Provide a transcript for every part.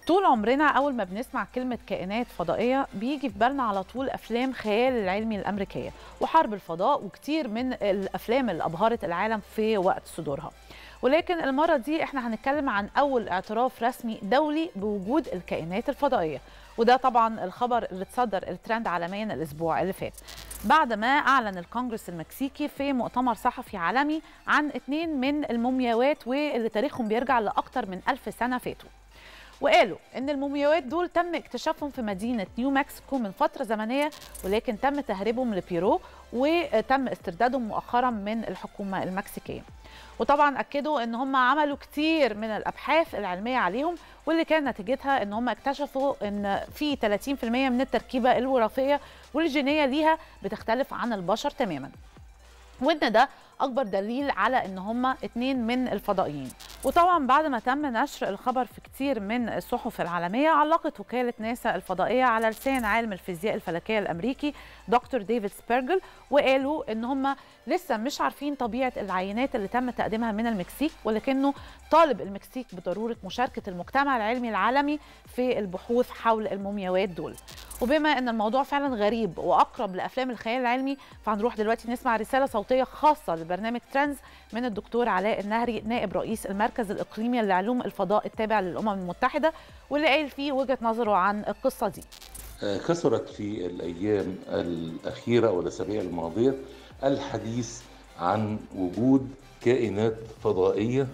طول عمرنا اول ما بنسمع كلمه كائنات فضائيه بيجي في بالنا على طول افلام خيال العلمي الامريكيه وحرب الفضاء وكتير من الافلام اللي ابهرت العالم في وقت صدورها ولكن المره دي احنا هنتكلم عن اول اعتراف رسمي دولي بوجود الكائنات الفضائيه وده طبعا الخبر اللي اتصدر الترند عالميا الاسبوع اللي فات بعد ما اعلن الكونجرس المكسيكي في مؤتمر صحفي عالمي عن اثنين من المومياوات واللي تاريخهم بيرجع لاكثر من ألف سنه فاتوا وقالوا ان المومياوات دول تم اكتشافهم في مدينه نيو مكسيكو من فتره زمنيه ولكن تم تهريبهم لبيرو وتم استردادهم مؤخرا من الحكومه المكسيكيه وطبعا اكدوا ان هم عملوا كتير من الابحاث العلميه عليهم واللي كان نتيجتها ان هم اكتشفوا ان في 30% من التركيبه الوراثيه والجينيه ليها بتختلف عن البشر تماما وان ده اكبر دليل على ان هم اتنين من الفضائيين وطبعا بعد ما تم نشر الخبر في كتير من الصحف العالميه علقت وكاله ناسا الفضائيه على لسان عالم الفيزياء الفلكيه الامريكي دكتور ديفيد سبيرجل وقالوا ان هم لسه مش عارفين طبيعه العينات اللي تم تقديمها من المكسيك ولكنه طالب المكسيك بضروره مشاركه المجتمع العلمي العالمي في البحوث حول المومياوات دول وبما ان الموضوع فعلا غريب واقرب لافلام الخيال العلمي فهنروح دلوقتي نسمع رساله صوتيه خاصه لبرنامج ترندز من الدكتور علاء النهري نائب رئيس المركز الاقليمي لعلوم الفضاء التابع للامم المتحده واللي قال فيه وجهه نظره عن القصه دي كثرت في الايام الاخيره والاسابيع الماضيه الحديث عن وجود كائنات فضائيه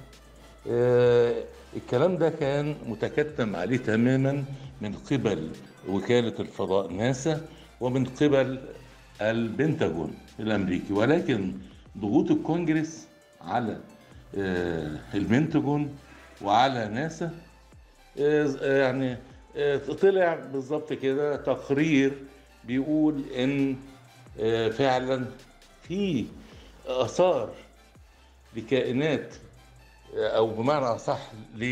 الكلام ده كان متكتم عليه تماما من قبل وكاله الفضاء ناسا ومن قبل البنتاجون الامريكي ولكن ضغوط الكونجرس على البنتاجون وعلى ناسا يعني طلع بالظبط كده تقرير بيقول ان فعلا في اثار لكائنات او بمعنى اصح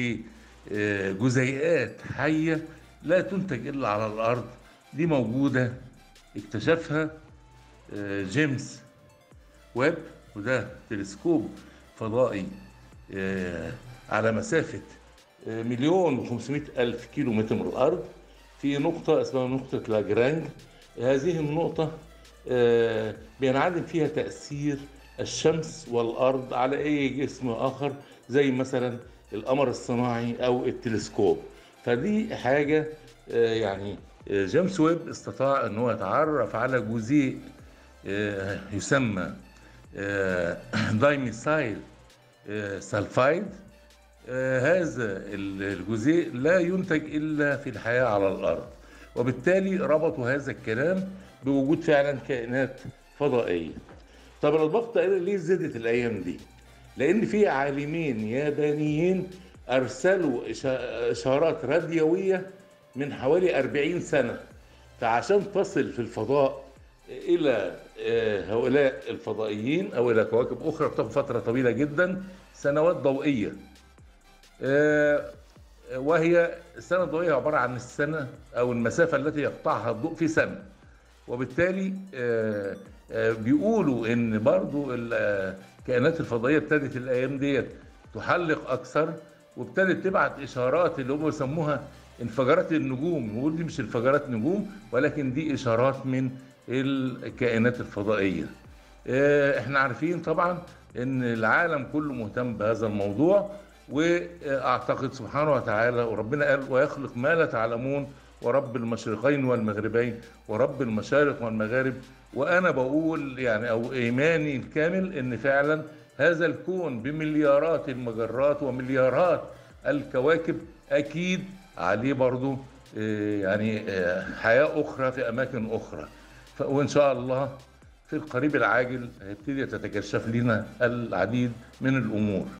لجزيئات حيه لا تنتج الا على الارض دي موجوده اكتشفها جيمس ويب وده تلسكوب فضائي على مسافه مليون وخمسمائة ألف كيلو متر من الأرض في نقطة اسمها نقطة لاجرانج هذه النقطة بينعدم فيها تأثير الشمس والأرض على أي جسم آخر زي مثلا القمر الصناعي أو التلسكوب فدي حاجة يعني جيمس ويب استطاع أن هو يتعرف على جزيء يسمى دايميسايل سلفايد هذا الجزيء لا ينتج الا في الحياه على الارض وبالتالي ربطوا هذا الكلام بوجود فعلا كائنات فضائيه طب الضغط ليه زادت الايام دي لان في عالمين يابانيين ارسلوا اشارات راديويه من حوالي 40 سنه فعشان تصل في الفضاء الى هؤلاء الفضائيين او الى كواكب اخرى بتاخد فتره طويله جدا سنوات ضوئيه وهي السنة الضوئية عبارة عن السنة أو المسافة التي يقطعها الضوء في سنة وبالتالي بيقولوا إن برضو الكائنات الفضائية ابتدت الأيام ديت تحلق أكثر وابتدت تبعت إشارات اللي هم يسموها انفجارات النجوم نقول دي مش انفجارات نجوم ولكن دي إشارات من الكائنات الفضائية احنا عارفين طبعا ان العالم كله مهتم بهذا الموضوع واعتقد سبحانه وتعالى وربنا قال ويخلق ما لا تعلمون ورب المشرقين والمغربين ورب المشارق والمغارب وانا بقول يعني او ايماني الكامل ان فعلا هذا الكون بمليارات المجرات ومليارات الكواكب اكيد عليه برضو يعني حياه اخرى في اماكن اخرى وان شاء الله في القريب العاجل هيبتدي تتكشف لنا العديد من الامور